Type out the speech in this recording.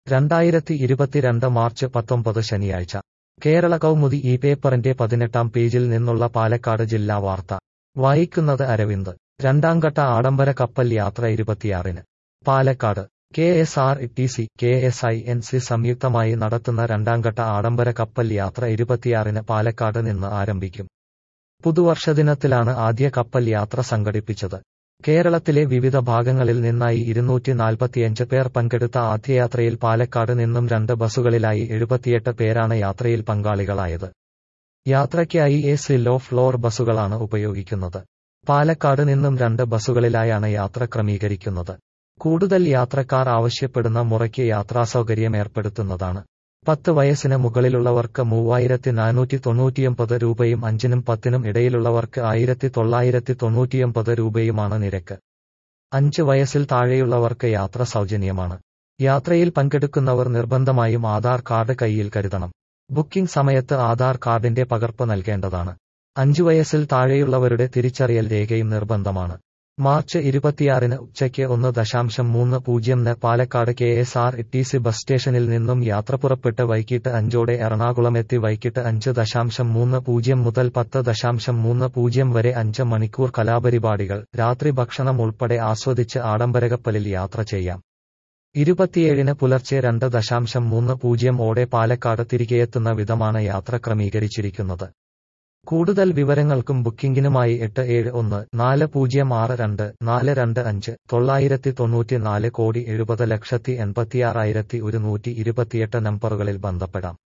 രണ്ടായിരത്തി ഇരുപത്തിരണ്ട് മാർച്ച് പത്തൊമ്പത് ശനിയാഴ്ച കേരള കൗമുദി ഈ പേപ്പറിന്റെ പതിനെട്ടാം പേജിൽ നിന്നുള്ള പാലക്കാട് ജില്ലാ വാർത്ത വായിക്കുന്നത് അരവിന്ദ് രണ്ടാംഘട്ട ആഡംബര കപ്പൽ യാത്ര ഇരുപത്തിയാറിന് Palakkad K S R T C K S I N C സംയുക്തമായി നടത്തുന്ന രണ്ടാംഘട്ട ആഡംബര കപ്പൽ യാത്ര ഇരുപത്തിയാറിന് പാലക്കാട് നിന്ന് ആരംഭിക്കും പുതുവർഷദിനത്തിലാണ് ആദ്യ കപ്പൽ യാത്ര സംഘടിപ്പിച്ചത് കേരളത്തിലെ വിവിധ ഭാഗങ്ങളിൽ നിന്നായി ഇരുന്നൂറ്റി നാൽപ്പത്തിയഞ്ച് പേർ പങ്കെടുത്ത ആദ്യയാത്രയിൽ പാലക്കാട് നിന്നും രണ്ട് ബസ്സുകളിലായി എഴുപത്തിയെട്ട് പേരാണ് യാത്രയിൽ പങ്കാളികളായത് യാത്രയ്ക്കായി എ സി ലോ ഫ്ലോർ ബസ്സുകളാണ് ഉപയോഗിക്കുന്നത് പാലക്കാട് നിന്നും രണ്ട് ബസ്സുകളിലായാണ് യാത്ര ക്രമീകരിക്കുന്നത് കൂടുതൽ യാത്രക്കാർ ആവശ്യപ്പെടുന്ന മുറയ്ക്ക് യാത്രാസൗകര്യം ഏർപ്പെടുത്തുന്നതാണ് പത്ത് വയസ്സിന് മുകളിലുള്ളവർക്ക് മൂവായിരത്തി നാനൂറ്റി തൊണ്ണൂറ്റിയൊമ്പത് രൂപയും അഞ്ചിനും പത്തിനും ഇടയിലുള്ളവർക്ക് ആയിരത്തി തൊള്ളായിരത്തി തൊണ്ണൂറ്റിയൊമ്പത് രൂപയുമാണ് നിരക്ക് അഞ്ച് വയസ്സിൽ താഴെയുള്ളവർക്ക് യാത്ര സൗജന്യമാണ് യാത്രയിൽ പങ്കെടുക്കുന്നവർ നിർബന്ധമായും ആധാർ കാർഡ് കയ്യിൽ കരുതണം ബുക്കിംഗ് സമയത്ത് ആധാർ കാർഡിന്റെ പകർപ്പ് നൽകേണ്ടതാണ് അഞ്ചു വയസ്സിൽ താഴെയുള്ളവരുടെ തിരിച്ചറിയൽ രേഖയും നിർബന്ധമാണ് മാർച്ച് ഇരുപത്തിയാറിന് ഉച്ചയ്ക്ക് ഒന്ന് ദശാംശം മൂന്ന് പൂജ്യംന് Palakkad K S R T C bus സ്റ്റേഷനിൽ നിന്നും യാത്ര പുറപ്പെട്ട് വൈകിട്ട് അഞ്ചോടെ എറണാകുളമെത്തി വൈകിട്ട് അഞ്ച് ദശാംശം മൂന്ന് പൂജ്യം മുതൽ പത്ത് ദശാംശം മൂന്ന് പൂജ്യം വരെ അഞ്ച് മണിക്കൂർ കലാപരിപാടികൾ രാത്രി ഭക്ഷണം ഉൾപ്പെടെ ആസ്വദിച്ച് ആഡംബരകപ്പലിൽ യാത്ര ചെയ്യാം ഇരുപത്തിയേഴിന് പുലർച്ചെ രണ്ട് ദശാംശം മൂന്ന് പൂജ്യം ഓടെ പാലക്കാട് തിരികെയെത്തുന്ന വിധമാണ് യാത്ര ക്രമീകരിച്ചിരിക്കുന്നത് കൂടുതൽ വിവരങ്ങൾക്കും ബുക്കിംഗിനുമായി എട്ട് ഏഴ് ഒന്ന് നാല് പൂജ്യം ആറ് രണ്ട് നാല് രണ്ട് അഞ്ച് തൊള്ളായിരത്തി തൊണ്ണൂറ്റി നാല് കോടി എഴുപത് ലക്ഷത്തി എൺപത്തിയാറായിരത്തി ഒരുന്നൂറ്റി ഇരുപത്തിയെട്ട് നമ്പറുകളിൽ ബന്ധപ്പെടാം